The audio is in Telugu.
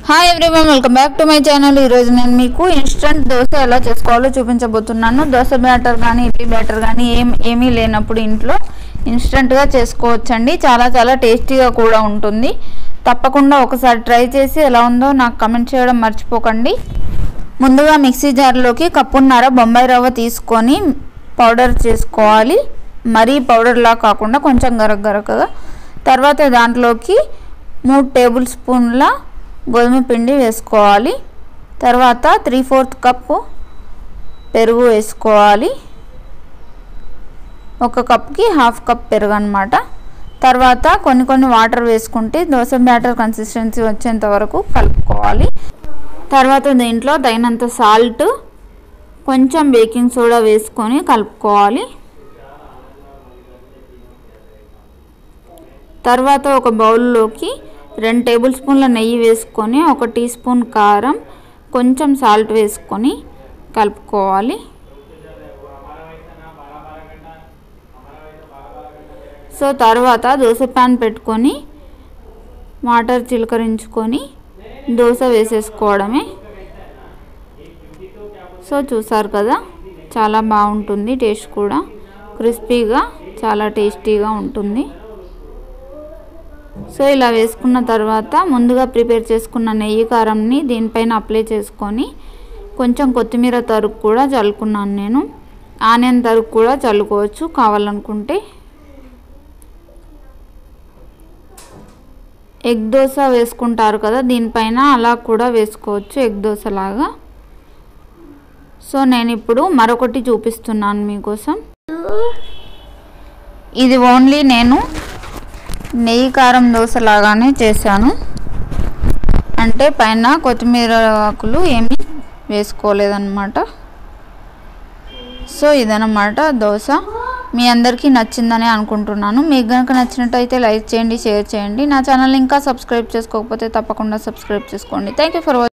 hi everyone welcome back to my channel ఈరోజు నేను మీకు ఇన్స్టంట్ దోశ ఎలా చేసుకోవాలో చూపించబోతున్నాను దోశ బ్యాటర్ కానీ ఇడ్లీ బ్యాటర్ కానీ ఏం ఏమీ లేనప్పుడు ఇంట్లో ఇన్స్టంట్గా చేసుకోవచ్చండి చాలా చాలా టేస్టీగా కూడా ఉంటుంది తప్పకుండా ఒకసారి ట్రై చేసి ఎలా ఉందో నాకు కమెంట్ చేయడం మర్చిపోకండి ముందుగా మిక్సీ జార్లోకి కప్పున్నర బొంబాయి రవ్వ తీసుకొని పౌడర్ చేసుకోవాలి మరీ పౌడర్లా కాకుండా కొంచెం గరగరకగా తర్వాత దాంట్లోకి మూడు టేబుల్ స్పూన్ల గోధుమ పిండి వేసుకోవాలి తర్వాత త్రీ ఫోర్త్ కప్పు పెరుగు వేసుకోవాలి ఒక కప్కి హాఫ్ కప్ పెరుగు అనమాట తర్వాత కొన్ని కొన్ని వాటర్ వేసుకుంటే దోశ బ్యాటర్ కన్సిస్టెన్సీ వచ్చేంత వరకు కలుపుకోవాలి తర్వాత దీంట్లో తగినంత సాల్ట్ కొంచెం బేకింగ్ సోడా వేసుకొని కలుపుకోవాలి తర్వాత ఒక బౌల్లోకి రెండు టేబుల్ స్పూన్ల నెయ్యి వేసుకొని ఒక టీ స్పూన్ కారం కొంచెం సాల్ట్ వేసుకొని కలుపుకోవాలి సో తర్వాత దోశ ప్యాన్ పెట్టుకొని వాటర్ చిలకరించుకొని దోశ వేసేసుకోవడమే సో చూసారు కదా చాలా బాగుంటుంది టేస్ట్ కూడా క్రిస్పీగా చాలా టేస్టీగా ఉంటుంది సో ఇలా వేసుకున్న తర్వాత ముందుగా ప్రిపేర్ చేసుకున్న నెయ్యి కారంని దీనిపైన అప్లై చేసుకొని కొంచెం కొత్తిమీర తరుగు కూడా చల్లుకున్నాను నేను ఆనియన్ తరుగు కూడా చల్లుకోవచ్చు కావాలనుకుంటే ఎగ్ దోశ వేసుకుంటారు కదా దీనిపైన అలా కూడా వేసుకోవచ్చు ఎగ్ దోశ లాగా సో నేను ఇప్పుడు మరొకటి చూపిస్తున్నాను మీకోసం ఇది ఓన్లీ నేను నెయ్యి కారం దోశ లాగానే చేశాను అంటే పైన కొత్తిమీర ఆకులు ఏమీ వేసుకోలేదన్నమాట సో ఇదన్నమాట దోశ మీ అందరికీ నచ్చిందని అనుకుంటున్నాను మీకు కనుక నచ్చినట్టయితే లైక్ చేయండి షేర్ చేయండి నా ఛానల్ ఇంకా సబ్స్క్రైబ్ చేసుకోకపోతే తప్పకుండా సబ్స్క్రైబ్ చేసుకోండి థ్యాంక్ యూ ఫర్ వాచింగ్